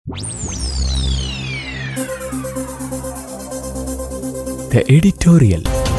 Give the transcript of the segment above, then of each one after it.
The editorial.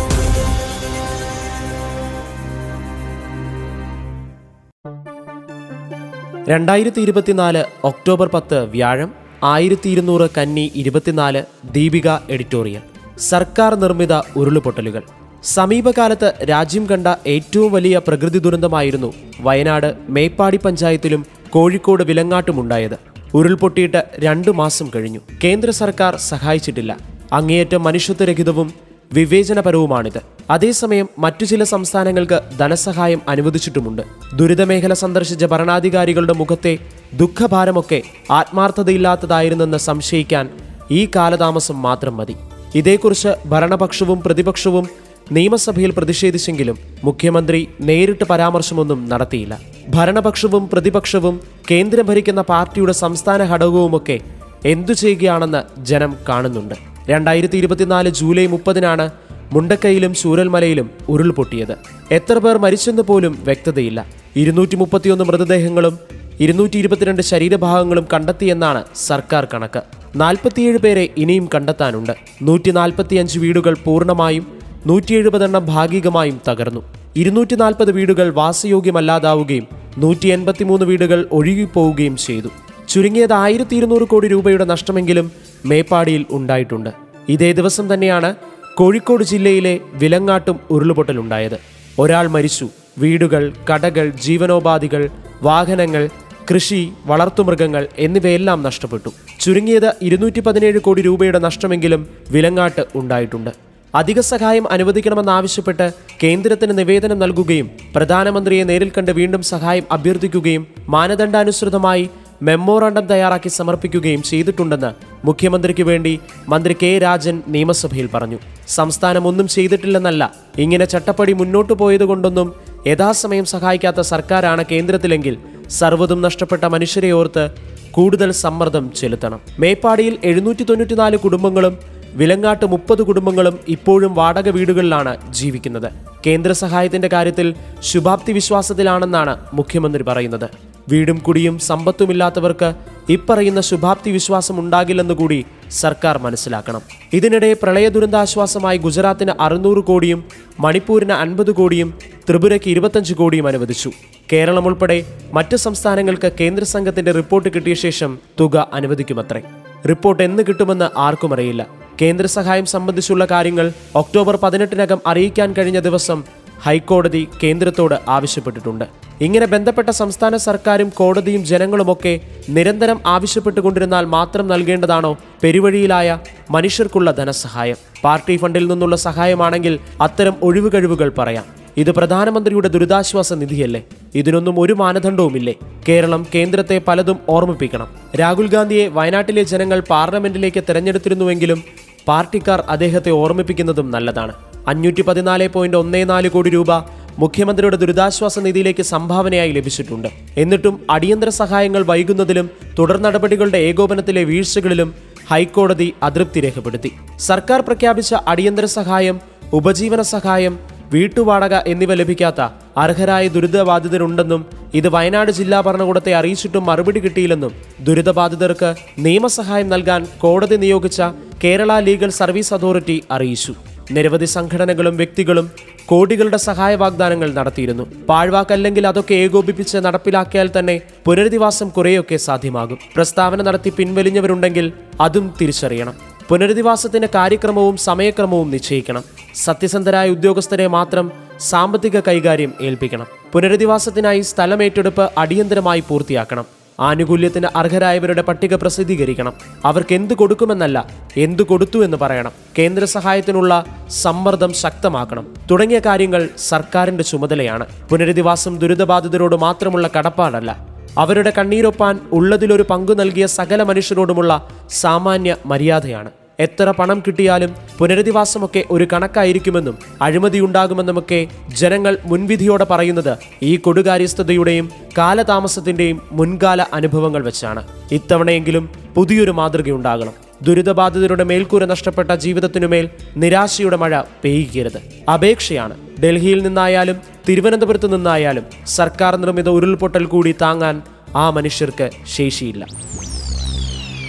രണ്ടായിരത്തി ഇരുപത്തിനാല് October പത്ത് വ്യാഴം ആയിരത്തി ഇരുന്നൂറ് കന്നി ഇരുപത്തിനാല് ദീപിക എഡിറ്റോറിയൽ സർക്കാർ നിർമ്മിത ഉരുളുപൊട്ടലുകൾ സമീപകാലത്ത് രാജ്യം കണ്ട ഏറ്റവും വലിയ പ്രകൃതി ദുരന്തമായിരുന്നു വയനാട് മേപ്പാടി പഞ്ചായത്തിലും കോഴിക്കോട് വിലങ്ങാട്ടുമുണ്ടായത് ഉരുൾപൊട്ടിയിട്ട് രണ്ടു മാസം കഴിഞ്ഞു കേന്ദ്ര സർക്കാർ സഹായിച്ചിട്ടില്ല അങ്ങേയറ്റം മനുഷ്യത്വരഹിതവും വിവേചനപരവുമാണിത് അതേസമയം മറ്റു ചില സംസ്ഥാനങ്ങൾക്ക് ധനസഹായം അനുവദിച്ചിട്ടുമുണ്ട് ദുരിതമേഖല സന്ദർശിച്ച ഭരണാധികാരികളുടെ മുഖത്തെ ദുഃഖഭാരമൊക്കെ ആത്മാർത്ഥതയില്ലാത്തതായിരുന്നെന്ന് സംശയിക്കാൻ ഈ കാലതാമസം മാത്രം മതി ഇതേക്കുറിച്ച് ഭരണപക്ഷവും പ്രതിപക്ഷവും നിയമസഭയിൽ പ്രതിഷേധിച്ചെങ്കിലും മുഖ്യമന്ത്രി നേരിട്ട് പരാമർശമൊന്നും നടത്തിയില്ല ഭരണപക്ഷവും പ്രതിപക്ഷവും കേന്ദ്രം ഭരിക്കുന്ന പാർട്ടിയുടെ സംസ്ഥാന ഘടകവുമൊക്കെ എന്തു ചെയ്യുകയാണെന്ന് ജനം കാണുന്നുണ്ട് രണ്ടായിരത്തി ഇരുപത്തിനാല് ജൂലൈ മുപ്പതിനാണ് മുണ്ടക്കൈയിലും ചൂരൽമലയിലും ഉരുൾപൊട്ടിയത് എത്ര പേർ മരിച്ചെന്ന് പോലും വ്യക്തതയില്ല ഇരുന്നൂറ്റി മുപ്പത്തിയൊന്ന് മൃതദേഹങ്ങളും ഇരുന്നൂറ്റി ഇരുപത്തിരണ്ട് ശരീരഭാഗങ്ങളും കണ്ടെത്തിയെന്നാണ് സർക്കാർ കണക്ക് നാൽപ്പത്തിയേഴ് പേരെ ഇനിയും കണ്ടെത്താനുണ്ട് നൂറ്റി നാൽപ്പത്തിയഞ്ച് വീടുകൾ പൂർണ്ണമായും നൂറ്റി എഴുപതെണ്ണം ഭാഗികമായും തകർന്നു ഇരുന്നൂറ്റി നാൽപ്പത് വീടുകൾ വാസയോഗ്യമല്ലാതാവുകയും നൂറ്റി എൺപത്തിമൂന്ന് വീടുകൾ ഒഴുകിപ്പോവുകയും ചെയ്തു ചുരുങ്ങിയത് ആയിരത്തി ഇരുന്നൂറ് കോടി രൂപയുടെ നഷ്ടമെങ്കിലും മേപ്പാടിയിൽ ഉണ്ടായിട്ടുണ്ട് ഇതേ ദിവസം തന്നെയാണ് കോഴിക്കോട് ജില്ലയിലെ വിലങ്ങാട്ടും ഉരുളുപൊട്ടലുണ്ടായത് ഒരാൾ മരിച്ചു വീടുകൾ കടകൾ ജീവനോപാധികൾ വാഹനങ്ങൾ കൃഷി വളർത്തുമൃഗങ്ങൾ എന്നിവയെല്ലാം നഷ്ടപ്പെട്ടു ചുരുങ്ങിയത് ഇരുന്നൂറ്റി പതിനേഴ് കോടി രൂപയുടെ നഷ്ടമെങ്കിലും വിലങ്ങാട്ട് ഉണ്ടായിട്ടുണ്ട് അധിക സഹായം അനുവദിക്കണമെന്നാവശ്യപ്പെട്ട് കേന്ദ്രത്തിന് നിവേദനം നൽകുകയും പ്രധാനമന്ത്രിയെ നേരിൽ കണ്ട് വീണ്ടും സഹായം അഭ്യർത്ഥിക്കുകയും മാനദണ്ഡാനുസൃതമായി മെമ്മോറാണ്ടം തയ്യാറാക്കി സമർപ്പിക്കുകയും ചെയ്തിട്ടുണ്ടെന്ന് മുഖ്യമന്ത്രിക്ക് വേണ്ടി മന്ത്രി കെ രാജൻ നിയമസഭയിൽ പറഞ്ഞു സംസ്ഥാനം ഒന്നും ചെയ്തിട്ടില്ലെന്നല്ല ഇങ്ങനെ ചട്ടപ്പടി മുന്നോട്ടു പോയതുകൊണ്ടൊന്നും യഥാസമയം സഹായിക്കാത്ത സർക്കാരാണ് കേന്ദ്രത്തിലെങ്കിൽ സർവ്വതും നഷ്ടപ്പെട്ട മനുഷ്യരെ ഓർത്ത് കൂടുതൽ സമ്മർദ്ദം ചെലുത്തണം മേപ്പാടിയിൽ എഴുന്നൂറ്റി തൊണ്ണൂറ്റിനാല് കുടുംബങ്ങളും വിലങ്ങാട്ട് മുപ്പത് കുടുംബങ്ങളും ഇപ്പോഴും വാടക വീടുകളിലാണ് ജീവിക്കുന്നത് കേന്ദ്ര സഹായത്തിന്റെ കാര്യത്തിൽ ശുഭാപ്തി വിശ്വാസത്തിലാണെന്നാണ് മുഖ്യമന്ത്രി പറയുന്നത് വീടും കുടിയും സമ്പത്തുമില്ലാത്തവർക്ക് ഇപ്പറയുന്ന ശുഭാപ്തി വിശ്വാസം ഉണ്ടാകില്ലെന്ന് കൂടി സർക്കാർ മനസ്സിലാക്കണം ഇതിനിടെ പ്രളയ ദുരന്താശ്വാസമായി ഗുജറാത്തിന് അറുന്നൂറ് കോടിയും മണിപ്പൂരിന് അൻപത് കോടിയും ത്രിപുരയ്ക്ക് ഇരുപത്തഞ്ച് കോടിയും അനുവദിച്ചു കേരളം ഉൾപ്പെടെ മറ്റ് സംസ്ഥാനങ്ങൾക്ക് കേന്ദ്ര സംഘത്തിന്റെ റിപ്പോർട്ട് കിട്ടിയ ശേഷം തുക അനുവദിക്കുമത്രേ റിപ്പോർട്ട് എന്ന് കിട്ടുമെന്ന് ആർക്കും അറിയില്ല കേന്ദ്ര സഹായം സംബന്ധിച്ചുള്ള കാര്യങ്ങൾ ഒക്ടോബർ പതിനെട്ടിനകം അറിയിക്കാൻ കഴിഞ്ഞ ദിവസം ഹൈക്കോടതി കേന്ദ്രത്തോട് ആവശ്യപ്പെട്ടിട്ടുണ്ട് ഇങ്ങനെ ബന്ധപ്പെട്ട സംസ്ഥാന സർക്കാരും കോടതിയും ജനങ്ങളുമൊക്കെ നിരന്തരം ആവശ്യപ്പെട്ടുകൊണ്ടിരുന്നാൽ മാത്രം നൽകേണ്ടതാണോ പെരുവഴിയിലായ മനുഷ്യർക്കുള്ള ധനസഹായം പാർട്ടി ഫണ്ടിൽ നിന്നുള്ള സഹായമാണെങ്കിൽ അത്തരം ഒഴിവുകഴിവുകൾ പറയാം ഇത് പ്രധാനമന്ത്രിയുടെ ദുരിതാശ്വാസ നിധിയല്ലേ ഇതിനൊന്നും ഒരു മാനദണ്ഡവുമില്ലേ കേരളം കേന്ദ്രത്തെ പലതും ഓർമ്മിപ്പിക്കണം രാഹുൽ ഗാന്ധിയെ വയനാട്ടിലെ ജനങ്ങൾ പാർലമെന്റിലേക്ക് തെരഞ്ഞെടുത്തിരുന്നുവെങ്കിലും പാർട്ടിക്കാർ അദ്ദേഹത്തെ ഓർമ്മിപ്പിക്കുന്നതും നല്ലതാണ് അഞ്ഞൂറ്റി പതിനാല് പോയിന്റ് ഒന്നേ നാല് കോടി രൂപ മുഖ്യമന്ത്രിയുടെ ദുരിതാശ്വാസ നിധിയിലേക്ക് സംഭാവനയായി ലഭിച്ചിട്ടുണ്ട് എന്നിട്ടും അടിയന്തര സഹായങ്ങൾ വൈകുന്നതിലും തുടർ നടപടികളുടെ ഏകോപനത്തിലെ വീഴ്ചകളിലും ഹൈക്കോടതി അതൃപ്തി രേഖപ്പെടുത്തി സർക്കാർ പ്രഖ്യാപിച്ച അടിയന്തര സഹായം ഉപജീവന സഹായം വീട്ടുവാടക എന്നിവ ലഭിക്കാത്ത അർഹരായ ദുരിതബാധിതരുണ്ടെന്നും ഇത് വയനാട് ജില്ലാ ഭരണകൂടത്തെ അറിയിച്ചിട്ടും മറുപടി കിട്ടിയില്ലെന്നും ദുരിതബാധിതർക്ക് നിയമസഹായം നൽകാൻ കോടതി നിയോഗിച്ച കേരള ലീഗൽ സർവീസ് അതോറിറ്റി അറിയിച്ചു നിരവധി സംഘടനകളും വ്യക്തികളും കോടികളുടെ സഹായ വാഗ്ദാനങ്ങൾ നടത്തിയിരുന്നു പാഴ്വാക്കല്ലെങ്കിൽ അതൊക്കെ ഏകോപിപ്പിച്ച് നടപ്പിലാക്കിയാൽ തന്നെ പുനരധിവാസം കുറേയൊക്കെ സാധ്യമാകും പ്രസ്താവന നടത്തി പിൻവലിഞ്ഞവരുണ്ടെങ്കിൽ അതും തിരിച്ചറിയണം പുനരധിവാസത്തിന്റെ കാര്യക്രമവും സമയക്രമവും നിശ്ചയിക്കണം സത്യസന്ധരായ ഉദ്യോഗസ്ഥരെ മാത്രം സാമ്പത്തിക കൈകാര്യം ഏൽപ്പിക്കണം പുനരധിവാസത്തിനായി സ്ഥലമേറ്റെടുപ്പ് അടിയന്തരമായി പൂർത്തിയാക്കണം ആനുകൂല്യത്തിന് അർഹരായവരുടെ പട്ടിക പ്രസിദ്ധീകരിക്കണം അവർക്ക് എന്ത് കൊടുക്കുമെന്നല്ല എന്തു കൊടുത്തു എന്ന് പറയണം കേന്ദ്ര സഹായത്തിനുള്ള സമ്മർദ്ദം ശക്തമാക്കണം തുടങ്ങിയ കാര്യങ്ങൾ സർക്കാരിന്റെ ചുമതലയാണ് പുനരധിവാസം ദുരിതബാധിതരോട് മാത്രമുള്ള കടപ്പാടല്ല അവരുടെ കണ്ണീരൊപ്പാൻ ഉള്ളതിലൊരു പങ്കു നൽകിയ സകല മനുഷ്യരോടുമുള്ള സാമാന്യ മര്യാദയാണ് എത്ര പണം കിട്ടിയാലും പുനരധിവാസമൊക്കെ ഒരു കണക്കായിരിക്കുമെന്നും അഴിമതിയുണ്ടാകുമെന്നുമൊക്കെ ജനങ്ങൾ മുൻവിധിയോടെ പറയുന്നത് ഈ കൊടുകാര്യസ്ഥതയുടെയും കാലതാമസത്തിന്റെയും മുൻകാല അനുഭവങ്ങൾ വെച്ചാണ് ഇത്തവണയെങ്കിലും പുതിയൊരു മാതൃകയുണ്ടാകണം ദുരിതബാധിതരുടെ മേൽക്കൂര നഷ്ടപ്പെട്ട ജീവിതത്തിനുമേൽ നിരാശയുടെ മഴ പെയ്യുകരുത് അപേക്ഷയാണ് ഡൽഹിയിൽ നിന്നായാലും തിരുവനന്തപുരത്ത് നിന്നായാലും സർക്കാർ നിർമ്മിത ഉരുൾപൊട്ടൽ കൂടി താങ്ങാൻ ആ മനുഷ്യർക്ക് ശേഷിയില്ല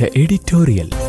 The editorial.